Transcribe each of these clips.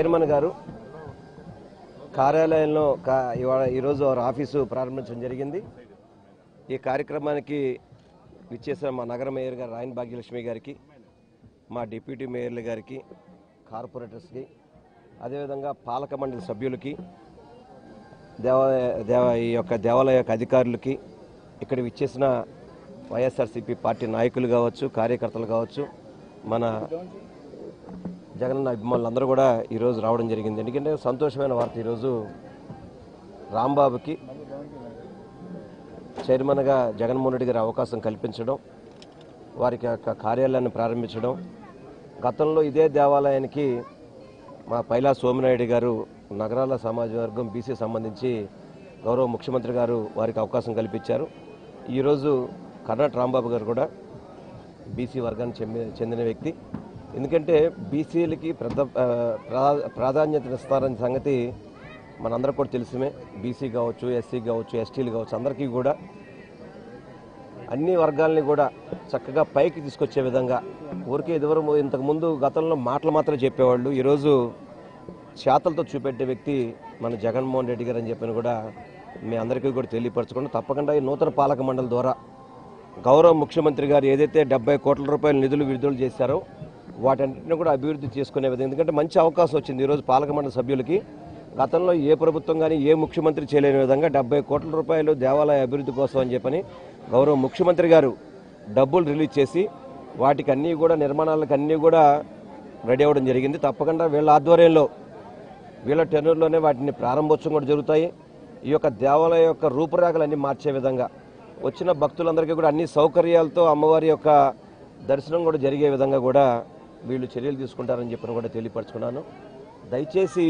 Chairman గారు కార్యాలయంలో కా- ఇవాళ ఈరోజు వారి ఆఫీసు ప్రారంభించడం జరిగింది ఈ కార్యక్రమానికి విచ్చేసిన మా నగర మేయర్ గారు రాయన్ భాగ్యలక్ష్మి గారికి మా డిప్యూటీ మేయర్ల గారికి కార్పొరేటర్స్కి అదేవిధంగా పాలక మండలి సభ్యులకి దేవాలయ దేవ ఈ యొక్క దేవాలయ యొక్క అధికారులకి ఇక్కడ విచ్చేసిన వైఎస్ఆర్సీపీ పార్టీ నాయకులు కావచ్చు కార్యకర్తలు కావచ్చు మన జగనన్న అభిమానులు అందరూ కూడా ఈరోజు రావడం జరిగింది ఎందుకంటే సంతోషమైన వార్త ఈరోజు రాంబాబుకి చైర్మన్గా జగన్మోహన్ రెడ్డి గారి అవకాశం కల్పించడం వారికి యొక్క కార్యాలయాన్ని ప్రారంభించడం గతంలో ఇదే దేవాలయానికి మా పైలా సోమినాయుడు గారు నగరాల సమాజ వర్గం బీసీ సంబంధించి గౌరవ ముఖ్యమంత్రి గారు వారికి అవకాశం కల్పించారు ఈరోజు కర్ణాట రాంబాబు గారు కూడా బీసీ వర్గానికి చెంది- చెందిన వ్యక్తి ఎందుకంటే బీసీలకి పెద్ద ఆ, ప్రా- ప్రాధాన్యత ఇస్తారనే సంగతి మనందరికి కూడా తెలిసిమే బీసీ కావచ్చు ఎస్సీ కావచ్చు ఎస్టీలు కావచ్చు అందరికీ కూడా అన్ని వర్గాల్ని కూడా చక్కగా పైకి తీసుకొచ్చే విధంగా ఊరికే ఇదివరకు ఇంతకుముందు గతంలో మాటలు మాత్రమే చెప్పేవాళ్ళు ఈరోజు చేతలతో చూపెట్టే వ్యక్తి మన జగన్మోహన్ రెడ్డి గారు అని చెప్పని కూడా మీ అందరికీ కూడా తెలియపరచుకుంటూ తప్పకుండా ఈ నూతన పాలక మండలి ద్వారా గౌరవ ముఖ్యమంత్రి గారు ఏదైతే డెబ్బై కోట్ల రూపాయల నిధులు విడుదల చేశారో వాటన్నిటిని కూడా అభివృద్ధి చేసుకునే విధంగా ఎందుకంటే మంచి అవకాశం వచ్చింది ఈరోజు పాలక మండలి సభ్యులకి గతంలో ఏ ప్రభుత్వం కానీ ఏ ముఖ్యమంత్రి చేయలేని విధంగా డెబ్బై కోట్ల రూపాయలు దేవాలయ అభివృద్ధి కోసం అని చెప్పని గౌరవ ముఖ్యమంత్రి గారు డబ్బులు రిలీజ్ చేసి వాటికి అన్నీ కూడా నిర్మాణాలకు అన్నీ కూడా రెడీ అవ్వడం జరిగింది తప్పకుండా వీళ్ళ ఆధ్వర్యంలో వీళ్ళ టెనూర్లోనే వాటిని ప్రారంభోత్సవం కూడా జరుగుతాయి ఈ యొక్క దేవాలయం యొక్క రూపురేఖలన్నీ మార్చే విధంగా వచ్చిన భక్తులందరికీ కూడా అన్ని సౌకర్యాలతో అమ్మవారి యొక్క దర్శనం కూడా జరిగే విధంగా కూడా వీళ్ళు చర్యలు తీసుకుంటారని చెప్పని కూడా తెలియపరచుకున్నాను దయచేసి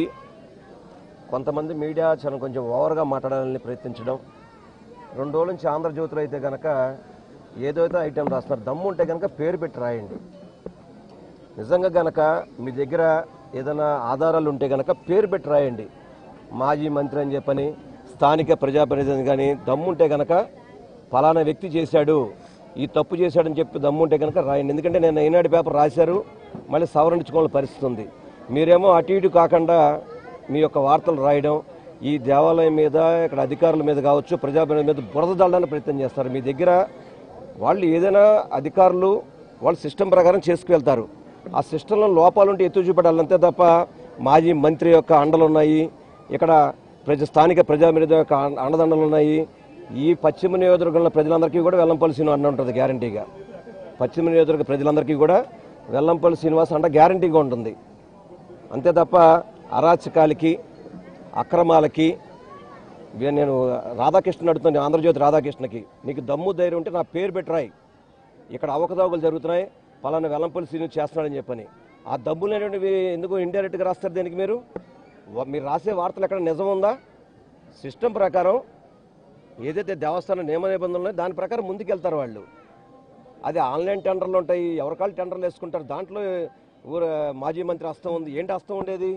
కొంతమంది మీడియా చాలా కొంచెం ఓవర్గా మాట్లాడాలని ప్రయత్నించడం రెండు రోజుల నుంచి ఆంధ్రజ్యోతిలో అయితే కనుక ఏదైతే ఐటెం రాస్తున్నారు దమ్ము ఉంటే కనుక పేరు పెట్టి రాయండి నిజంగా గనక మీ దగ్గర ఏదైనా ఆధారాలు ఉంటే గనక పేరు పెట్టి రాయండి మాజీ మంత్రి అని చెప్పని స్థానిక ప్రజాప్రతినిధి కానీ దమ్ముంటే గనక ఫలానా వ్యక్తి చేశాడు ఈ తప్పు చేశాడని చెప్పి దమ్ముంటే కనుక రాయండి ఎందుకంటే నేను ఈనాడు పేపర్ రాశారు మళ్ళీ సవరించుకోవాలని పరిస్థితి ఉంది మీరేమో అటు ఇటు కాకుండా మీ యొక్క వార్తలు రాయడం ఈ దేవాలయం మీద ఇక్కడ అధికారుల మీద కావచ్చు ప్రజాప్రతినిధుల మీద బురద దళ్ళడానికి ప్రయత్నం చేస్తారు మీ దగ్గర వాళ్ళు ఏదైనా అధికారులు వాళ్ళు సిస్టమ్ ప్రకారం చేసుకువెళ్తారు ఆ సిస్టంలో లోపాలు ఉంటే ఎత్తు చూపెట్టాలి అంతే తప్ప మాజీ మంత్రి యొక్క అండలు ఉన్నాయి ఇక్కడ ప్రజ స్థానిక ప్రజాప్రతినిధి యొక్క అండ- అండదండలు ఉన్నాయి ఈ పశ్చిమ నియోజకవర్గంలో ప్రజలందరికీ కూడా వెల్లంపల్లి శ్రీనివాస్ అన్న ఉంటుంది గ్యారంటీగా పశ్చిమ నియోజకవర్గ ప్రజలందరికీ కూడా వెల్లంపల్లి శ్రీనివాస్ అండ గ్యారంటీగా ఉంటుంది అంతే తప్ప అరాచకాలకి అక్రమాలకి వే- నేను రాధాకృష్ణ అడుగుతాను ఆంధ్రజ్యోతి రాధాకృష్ణకి నీకు దమ్ము ధైర్యం ఉంటే నా పేరు పెట్టరాయి ఇక్కడ అవకతవకలు జరుగుతున్నాయి పలానా వెల్లంపల్లి సీను చేస్తున్నాడని చెప్పని ఆ దమ్ము లేనివి ఎందుకు ఇండైరెక్ట్గా రాస్తారు దేనికి మీరు వ- మీరు రాసే వార్తలు ఎక్కడ నిజం ఉందా సిస్టమ్ ప్రకారం ఏదైతే దేవస్థాన నియమ నిబంధనలు ఉన్నాయో దాని ప్రకారం ముందుకెళ్తారు వాళ్ళు అది ఆన్లైన్ టెండర్లు ఉంటాయి ఎవరికాళ్ళు టెండర్లు వేసుకుంటారు దాంట్లో ఊరు మాజీ మంత్రి హస్తం ఉంది ఏంటి హస్తం ఉండేది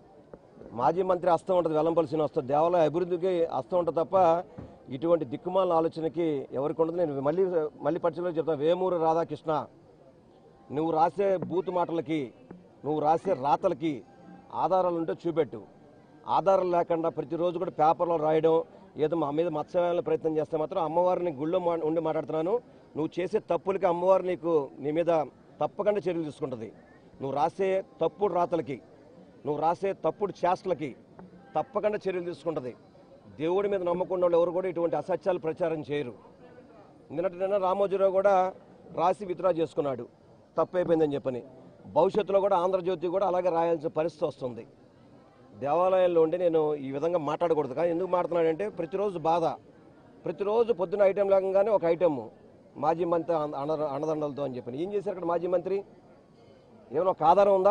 మాజీ మంత్రి హస్తం ఉంటుంది వెల్లంపల్లి శ్రీనివాస్ వస్తుంది దేవాలయ అభివృద్ధికి హస్తం ఉంటుంది తప్ప ఇటువంటి దిక్కుమాల ఆలోచనకి ఎవరికి ఉండదు నేను మళ్ళీ మళ్ళీ పర్టికులర్ చెప్తాను వేమూరు రాధాకృష్ణ నువ్వు రాసే బూతు మాటలకి నువ్వు రాసే రాతలకి ఆధారాలు ఉంటే చూపెట్టు ఆధారాలు లేకుండా ప్రతిరోజు కూడా పేపర్లో రాయడం ఏదో మా మీద మత్స్యవేయాలని ప్రయత్నం చేస్తే మాత్రం అమ్మవారిని గుళ్ళో మా- ఉండి మాట్లాడుతున్నాను నువ్వు చేసే తప్పులకి అమ్మవారు నీకు నీ మీద తప్పకుండా చర్యలు తీసుకుంటుంది నువ్వు రాసే తప్పుడు రాతలకి నువ్వు రాసే తప్పుడు చేష్టలకి తప్పకుండా చర్యలు తీసుకుంటుంది దేవుడి మీద నమ్మకుండా వాళ్ళు ఎవరు కూడా ఇటువంటి అసత్యాలు ప్రచారం చేయరు నిన్నటి నిన్న రామోజీరావు కూడా రాసి విత్డ్రా చేసుకున్నాడు తప్పైపోయిందని చెప్పని భవిష్యత్తులో కూడా ఆంధ్రజ్యోతి కూడా అలాగే రాయాల్సిన పరిస్థితి వస్తుంది దేవాలయంలో ఉండి నేను ఈ విధంగా మాట్లాడకూడదు కానీ ఎందుకు మాట్లాడుతున్నానంటే ప్రతిరోజు బాధ ప్రతిరోజు పొద్దున ఐటెం లేకంగానే ఒక ఐటెం మాజీ మంత్రి అన్న- అన్న- అన్నదండలతో అని చెప్పని ఏం చేశారు అక్కడ మాజీ మంత్రి ఏమైనా ఒక ఆధారం ఉందా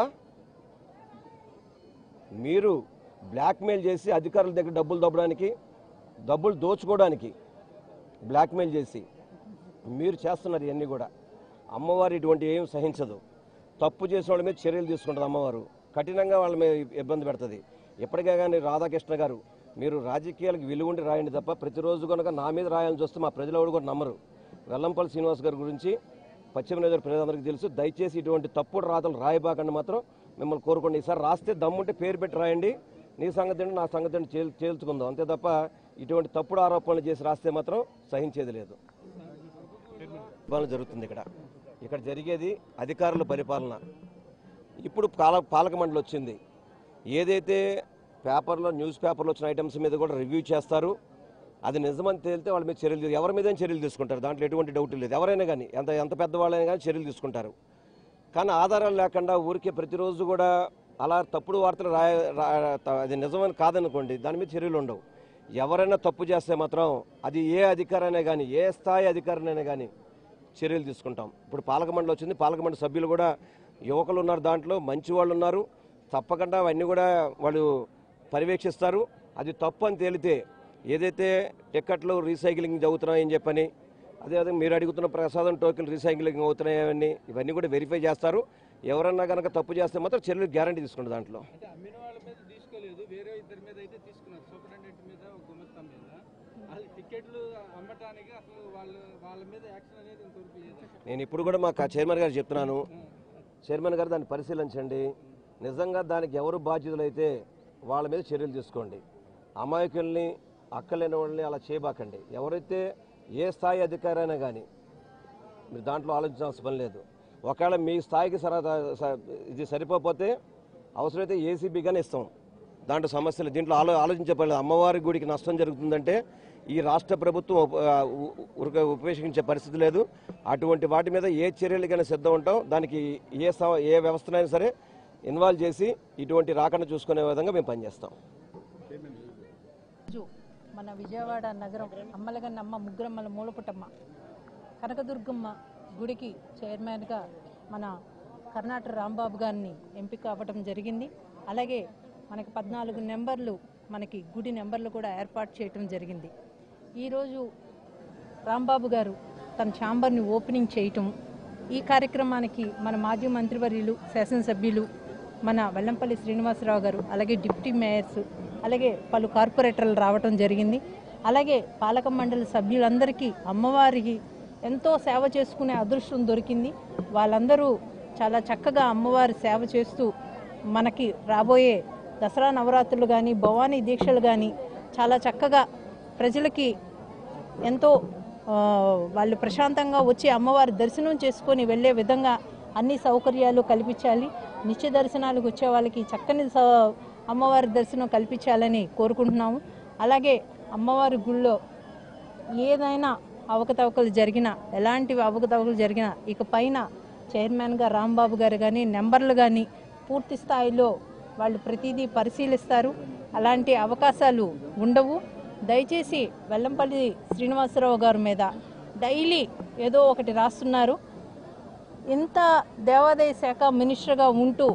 మీరు బ్లాక్మెయిల్ చేసి అధికారుల దగ్గర డబ్బులు దబ్బడానికి డబ్బులు దోచుకోవడానికి బ్లాక్మెయిల్ చేసి మీరు చేస్తున్నారు ఇవన్నీ కూడా అమ్మవారు ఇటువంటి ఏం సహించదు తప్పు చేసిన వాళ్ళ మీద చర్యలు తీసుకుంటుంది అమ్మవారు కఠినంగా వాళ్ళ మీద ఇబ్బంది పెడుతుంది ఎప్పటికే కానీ రాధాకృష్ణ గారు మీరు రాజకీయాలకు విలుగుండి రాయండి తప్ప ప్రతిరోజు కనుక నా మీద రాయాలని చూస్తే మా ప్రజలు ఎవరు కూడా నమ్మరు వెల్లంపల్లి శ్రీనివాస్ గారి గురించి పశ్చిమ నియోజకవర్గ ప్రజలందరికీ తెలుసు దయచేసి ఇటువంటి తప్పుడు రాతలు రాయబాకండి మాత్రం మిమ్మల్ని కోరుకోండి ఈసారి రాస్తే దమ్ముంటే పేరు పెట్టి రాయండి నీ సంగతి ఏంటో నా సంగతి ఏంటో చేల్ చేల్చుకుందాం అంతే తప్ప ఇటువంటి తప్పుడు ఆరోపణలు చేసి రాస్తే మాత్రం సహించేది లేదు పరిపాలన జరుగుతుంది ఇక్కడ ఇక్కడ జరిగేది అధికారుల పరిపాలన ఇప్పుడు పాల పాలక మండలి వచ్చింది ఏదైతే పేపర్లో న్యూస్ పేపర్లో వచ్చిన ఐటమ్స్ మీద కూడా రివ్యూ చేస్తారు అది నిజమని తేలితే వాళ్ళ మీద చర్యలు తీ- ఎవరి మీద చర్యలు తీసుకుంటారు దాంట్లో ఎటువంటి డౌట్ లేదు ఎవరైనా కానీ ఎంత ఎంత పెద్దవాళ్ళైనా కానీ చర్యలు తీసుకుంటారు కానీ ఆధారాలు లేకుండా ఊరికే ప్రతిరోజు కూడా అలా తప్పుడు వార్తలు రాయ రా- త- అది నిజమని కాదనుకోండి దాని మీద చర్యలు ఉండవు ఎవరైనా తప్పు చేస్తే మాత్రం అది ఏ అధికారైనా కానీ ఏ స్థాయి అధికారినైనా కానీ చర్యలు తీసుకుంటాం ఇప్పుడు పాలక మండలి వచ్చింది పాలక మండలి సభ్యులు కూడా యువకులు ఉన్నారు దాంట్లో మంచి వాళ్ళు ఉన్నారు తప్పకుండా అవన్నీ కూడా వాళ్ళు పర్యవేక్షిస్తారు అది తప్పు అని తేలితే ఏదైతే టిక్కెట్లు రీసైక్లింగ్ జరుగుతున్నాయని చెప్పని అదేవిధంగా మీరు అడుగుతున్న ప్రసాదం టోకెన్ రీసైక్లింగ్ అవుతున్నాయని ఇవన్నీ కూడా వెరిఫై చేస్తారు ఎవరన్నా కనుక తప్పు చేస్తే మాత్రం చర్యలు గ్యారంటీ తీసుకుంటారు దాంట్లో అంటే అమ్మిన వాళ్ళ మీద తీసుకోలేదు వేరే ఇద్దరి మీద అయితే తీసుకున్నారు సూపరింటెండెంట్ మీద ఒక గుమస్తా మీద వాళ్ళు టికెట్లు అమ్మటానికి అసలు వాళ్ళు వాళ్ళ మీద యాక్షన్ అనేది ఇంతవరకు లేదు నేను ఇప్పుడు కూడా మా చైర్మన్ గారు చెప్తున్నాను చైర్మన్ గారు దాన్ని పరిశీలించండి నిజంగా దానికి ఎవరు బాధ్యతలైతే వాళ్ళ మీద చర్యలు తీసుకోండి అమాయకుల్ని అక్కలేని వాళ్ళని అలా చేయబాకండి ఎవరైతే ఏ స్థాయి అధికారైనా కానీ మీరు దాంట్లో ఆలోచించాల్సిన పని లేదు ఒకవేళ మీ స్థాయికి సర స- ఇది సరిపోతే అవసరమైతే ఏసీబీగానే ఇస్తాం దాంట్లో సమస్యలు దీంట్లో ఆలో ఆలోచించే పని లేదు. అమ్మవారి గుడికి నష్టం జరుగుతుందంటే ఈ రాష్ట్ర ప్రభుత్వం ఉప- ఆ, ఉ- ఉరక ఉపేక్షించే పరిస్థితి లేదు అటువంటి వాటి మీద ఏ చర్యలకైనా సిద్ధం ఉంటాం దానికి ఏ స- ఏ వ్యవస్థనైనా సరే ఇన్వాల్వ్ చేసి ఇటువంటి రాకుండా చూసుకునే విధంగా మేము పనిచేస్తాం రోజు మన విజయవాడ నగరం అమ్మలగన్న అమ్మ ముగ్గురమ్మల మూలపుటమ్మ కనకదుర్గమ్మ గుడికి చైర్మన్గా మన కర్ణాటక రాంబాబు గారిని ఎంపిక అవ్వడం జరిగింది అలాగే మనకి పద్నాలుగు నెంబర్లు మనకి గుడి నెంబర్లు కూడా ఏర్పాటు చేయటం జరిగింది ఈరోజు రాంబాబు గారు తన ఛాంబర్ని ఓపెనింగ్ చేయటం ఈ కార్యక్రమానికి మన మాజీ మంత్రివర్యులు శాసనసభ్యులు మన వెల్లంపల్లి శ్రీనివాసరావు గారు అలాగే డిప్యూటీ మేయర్స్ అలాగే పలు కార్పొరేటర్లు రావటం జరిగింది అలాగే పాలక మండలి సభ్యులందరికీ అమ్మవారికి ఎంతో సేవ చేసుకునే అదృష్టం దొరికింది వాళ్ళందరూ చాలా చక్కగా అమ్మవారి సేవ చేస్తూ మనకి రాబోయే దసరా నవరాత్రులు కానీ భవానీ దీక్షలు కానీ చాలా చక్కగా ప్రజలకి ఎంతో ఆ, వాళ్ళు ప్రశాంతంగా వచ్చి అమ్మవారి దర్శనం చేసుకొని వెళ్ళే విధంగా అన్ని సౌకర్యాలు కల్పించాలి నిత్య దర్శనాలకు వచ్చే వాళ్ళకి చక్కని స- అమ్మవారి దర్శనం కల్పించాలని కోరుకుంటున్నాము అలాగే అమ్మవారి గుళ్ళో ఏదైనా అవకతవకలు జరిగినా ఎలాంటి అవకతవకలు జరిగినా ఇక పైన చైర్మన్గా రాంబాబు గారు కానీ నెంబర్లు కానీ పూర్తి స్థాయిలో వాళ్ళు ప్రతిదీ పరిశీలిస్తారు అలాంటి అవకాశాలు ఉండవు దయచేసి వెల్లంపల్లి శ్రీనివాసరావు గారి మీద డైలీ ఏదో ఒకటి రాస్తున్నారు ఇంత దేవాదాయ శాఖ మినిస్టర్గా ఉంటూ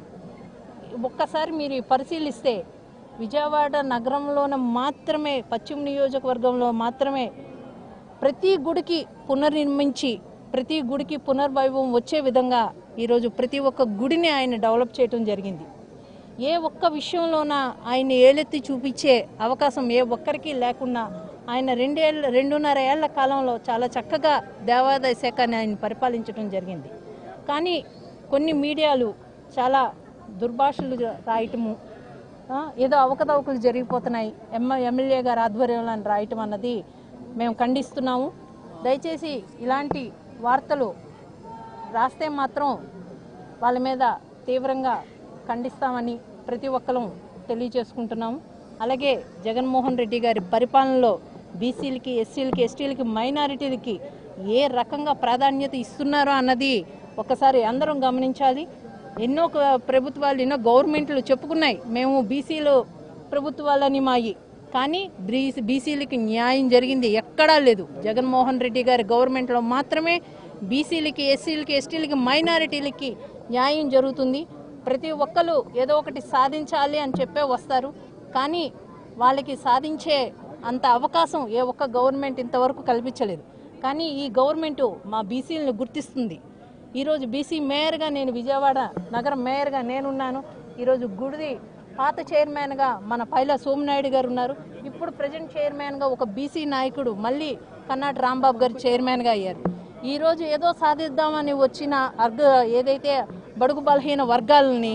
ఒక్కసారి మీరు పరిశీలిస్తే విజయవాడ నగరంలోన మాత్రమే పశ్చిమ నియోజకవర్గంలో మాత్రమే ప్రతి గుడికి పునర్నిర్మించి ప్రతి గుడికి పునర్వైభవం వచ్చే విధంగా ఈరోజు ప్రతి ఒక్క గుడిని ఆయన డెవలప్ చేయడం జరిగింది ఏ ఒక్క విషయంలోన ఆయన ఏలెత్తి చూపించే అవకాశం ఏ ఒక్కరికి లేకుండా ఆయన రెండేళ్ళ రెండున్నర ఏళ్ల కాలంలో చాలా చక్కగా దేవాదాయ శాఖని ఆయన పరిపాలించడం జరిగింది కానీ కొన్ని మీడియాలు చాలా దుర్భాషలు రాయటము ఆ, ఏదో అవకతవకలు జరిగిపోతున్నాయి ఎమ్మ ఎమ్మెల్యే గారి ఆధ్వర్యంలో అని రాయటం అన్నది మేము ఖండిస్తున్నాము దయచేసి ఇలాంటి వార్తలు రాస్తే మాత్రం వాళ్ళ మీద తీవ్రంగా ఖండిస్తామని ప్రతి ఒక్కరం తెలియజేసుకుంటున్నాము అలాగే జగన్మోహన్ రెడ్డి గారి పరిపాలనలో బీసీలకి ఎస్సీలకి ఎస్టీలకి మైనారిటీలకి ఏ రకంగా ప్రాధాన్యత ఇస్తున్నారో అన్నది ఒకసారి అందరం గమనించాలి ఎన్నో క- ప్రభుత్వాలు ఎన్నో గవర్నమెంట్లు చెప్పుకున్నాయి మేము బీసీలు ప్రభుత్వాలని మాయి కానీ బీసీ బీసీలకి న్యాయం జరిగింది ఎక్కడా లేదు జగన్మోహన్ రెడ్డి గారి గవర్నమెంట్లో మాత్రమే బీసీలకి ఎస్సీలకి ఎస్టీలకి మైనారిటీలకి న్యాయం జరుగుతుంది ప్రతి ఒక్కరు ఏదో ఒకటి సాధించాలి అని చెప్పే వస్తారు కానీ వాళ్ళకి సాధించే అంత అవకాశం ఏ ఒక్క గవర్నమెంట్ ఇంతవరకు కల్పించలేదు కానీ ఈ గవర్నమెంట్ మా బీసీలను గుర్తిస్తుంది ఈరోజు బీసీ మేయర్గా నేను విజయవాడ నగరం మేయర్గా నేనున్నాను ఈరోజు గుడిది పాత చైర్మన్గా మన పైల సోమనాయుడు గారు ఉన్నారు ఇప్పుడు ప్రజెంట్ చైర్మన్గా ఒక బీసీ నాయకుడు మళ్ళీ కన్నాటి రాంబాబు గారు చైర్మన్గా అయ్యారు ఈరోజు ఏదో సాధిద్దామని వచ్చిన అర్గ ఏదైతే బడుగు బలహీన వర్గాలని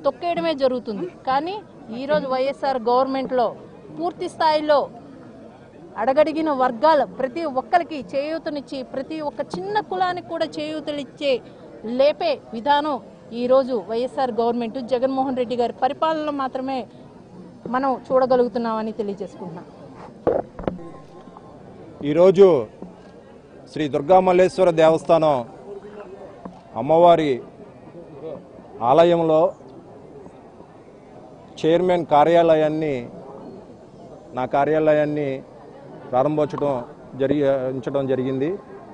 తొక్కేయడమే జరుగుతుంది కానీ ఈరోజు వైఎస్ఆర్ గవర్నమెంట్లో పూర్తి స్థాయిలో అడగడిగిన వర్గాల ప్రతి ఒక్కరికి చేయూతనిచ్చి ప్రతి ఒక్క చిన్న కులానికి కూడా చేయూతనిచ్చే లేపే విధానం ఈరోజు వైఎస్ఆర్ గవర్నమెంట్ జగన్మోహన్ రెడ్డి గారి పరిపాలనలో మాత్రమే మనం చూడగలుగుతున్నామని తెలియజేసుకుంటున్నాం ఈరోజు శ్రీ దుర్గామల్లేశ్వర దేవస్థానం అమ్మవారి ఆలయంలో చైర్మన్ కార్యాలయాన్ని నా కార్యాలయాన్ని ప్రారంభోత్సవం జరిగి ఉంచడం జరిగింది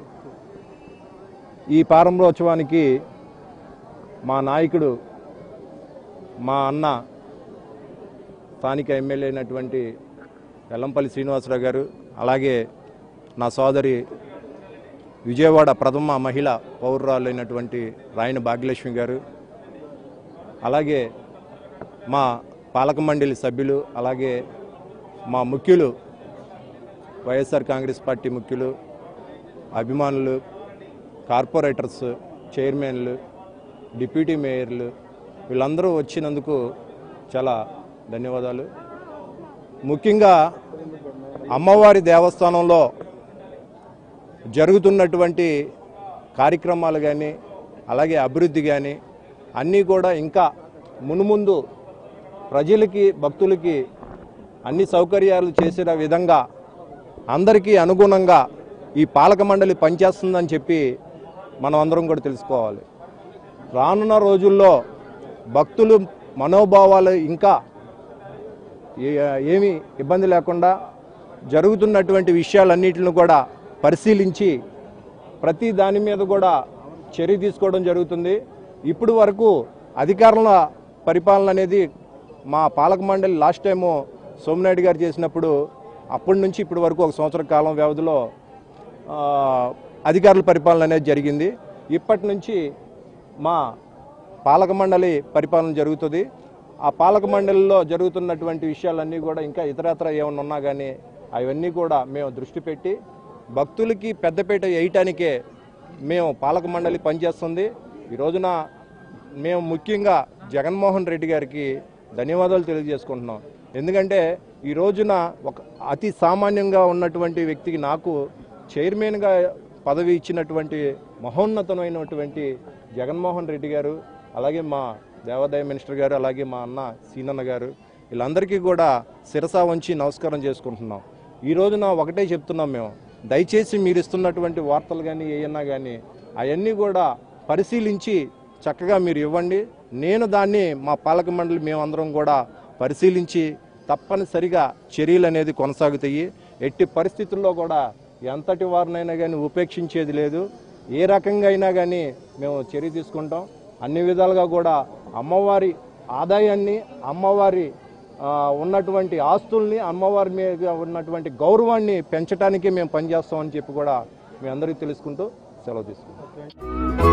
ఈ ప్రారంభోత్సవానికి మా నాయకుడు మా అన్న స్థానిక ఎమ్మెల్యే అయినటువంటి వెల్లంపల్లి శ్రీనివాసరావు గారు అలాగే నా సోదరి విజయవాడ ప్రథమ మహిళ పౌరురాలైనటువంటి రాయన భాగ్యలక్ష్మి గారు అలాగే మా పాలక మండలి సభ్యులు అలాగే మా ముఖ్యులు వైఎస్ఆర్ కాంగ్రెస్ పార్టీ ముఖ్యులు అభిమానులు కార్పొరేటర్స్ చైర్మన్లు డిప్యూటీ మేయర్లు వీళ్ళందరూ వచ్చినందుకు చాలా ధన్యవాదాలు ముఖ్యంగా అమ్మవారి దేవస్థానంలో జరుగుతున్నటువంటి కార్యక్రమాలు కానీ అలాగే అభివృద్ధి కానీ అన్నీ కూడా ఇంకా మునుముందు ప్రజలకి భక్తులకి అన్ని సౌకర్యాలు చేసే విధంగా అందరికీ అనుగుణంగా ఈ పాలక మండలి పనిచేస్తుందని చెప్పి మనం అందరం కూడా తెలుసుకోవాలి రానున్న రోజుల్లో భక్తులు మనోభావాలు ఇంకా ఏ- ఏమీ ఇబ్బంది లేకుండా జరుగుతున్నటువంటి విషయాలన్నిటిని కూడా పరిశీలించి ప్రతి దాని మీద కూడా చర్య తీసుకోవడం జరుగుతుంది ఇప్పుడు వరకు అధికారుల పరిపాలన అనేది మా పాలక మండలి లాస్ట్ టైము సోమనాయుడు గారు చేసినప్పుడు అప్పటి నుంచి ఇప్పటి వరకు ఒక సంవత్సర కాలం వ్యవధిలో ఆ, అధికారుల పరిపాలన అనేది జరిగింది ఇప్పటి నుంచి మా పాలక మండలి పరిపాలన జరుగుతుంది ఆ పాలక మండలిలో జరుగుతున్నటువంటి విషయాలన్నీ కూడా ఇంకా ఇతరత్ర ఏమైనా ఉన్నా కానీ అవన్నీ కూడా మేము దృష్టి పెట్టి భక్తులకి పెద్దపీట వేయటానికే మేము పాలక మండలి పనిచేస్తుంది ఈ రోజున మేము ముఖ్యంగా జగన్మోహన్ రెడ్డి గారికి ధన్యవాదాలు తెలియజేసుకుంటున్నాం ఎందుకంటే ఈ రోజున ఒక అతి సామాన్యంగా ఉన్నటువంటి వ్యక్తికి నాకు చైర్మన్గా పదవి ఇచ్చినటువంటి మహోన్నతమైనటువంటి జగన్మోహన్ రెడ్డి గారు అలాగే మా దేవాదాయ మినిస్టర్ గారు అలాగే మా అన్న సీనన్న గారు వీళ్ళందరికీ కూడా శిరస వంచి నమస్కారం చేసుకుంటున్నాం ఈ రోజున ఒకటే చెప్తున్నాం మేము దయచేసి మీరు ఇస్తున్నటువంటి వార్తలు కానీ ఏమన్నా కానీ అవన్నీ కూడా పరిశీలించి చక్కగా మీరు ఇవ్వండి నేను దాన్ని మా పాలక మండలి మేమందరం కూడా పరిశీలించి తప్పనిసరిగా చర్యలు అనేది కొనసాగుతాయి ఎట్టి పరిస్థితుల్లో కూడా ఎంతటి వారినైనా కానీ ఉపేక్షించేది లేదు ఏ రకంగా అయినా కానీ మేము చర్య తీసుకుంటాం అన్ని విధాలుగా కూడా అమ్మవారి ఆదాయాన్ని అమ్మవారి ఆ, ఉన్నటువంటి ఆస్తుల్ని అమ్మవారి మీద ఉన్నటువంటి గౌరవాన్ని పెంచడానికి మేము పనిచేస్తామని చెప్పి కూడా మీ అందరికీ తెలుసుకుంటూ సెలవు తీసుకుంటాం